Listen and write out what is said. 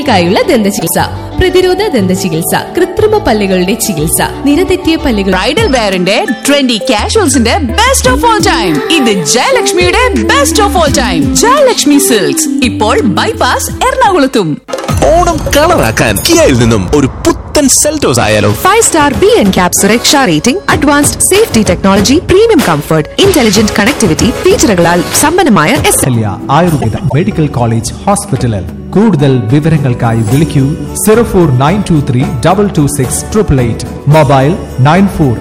കുട്ടികൾക്കായുള്ള ദന്ത ചികിത്സ പ്രതിരോധ ദന്ത ചികിത്സ കൃത്രിമ പല്ലുകളുടെ ചികിത്സ നിരതെറ്റിയ പല്ലുകൾ ബ്രൈഡൽ വെയറിന്റെ ട്രെൻഡി കാഷ്വൽസിന്റെ ബെസ്റ്റ് ഓഫ് ഓൾ ടൈം ഇത് ജയലക്ഷ്മിയുടെ best of all time Jayalakshmi silks ഇപ്പോൾ ബൈപാസ് എറണാകുളത്തും ഓണം കളറാക്കാൻ കിയയിൽ നിന്നും ഒരു പുത്തൻ സെൽറ്റോസ് ആയാലോ five star B N cap സുരക്ഷ rating advanced safety technology premium comfort intelligent connectivity ഫീച്ചറുകളാൽ സമ്പന്നമായ എസ് കല്യ ആയുർവേദ മെഡിക്കൽ കോളേജ് ഹോസ്പിറ്റലിൽ കൂടുതൽ വിവരങ്ങൾക്കായി വിളിക്കൂ zero four nine two three double two six triple eight mobile nine four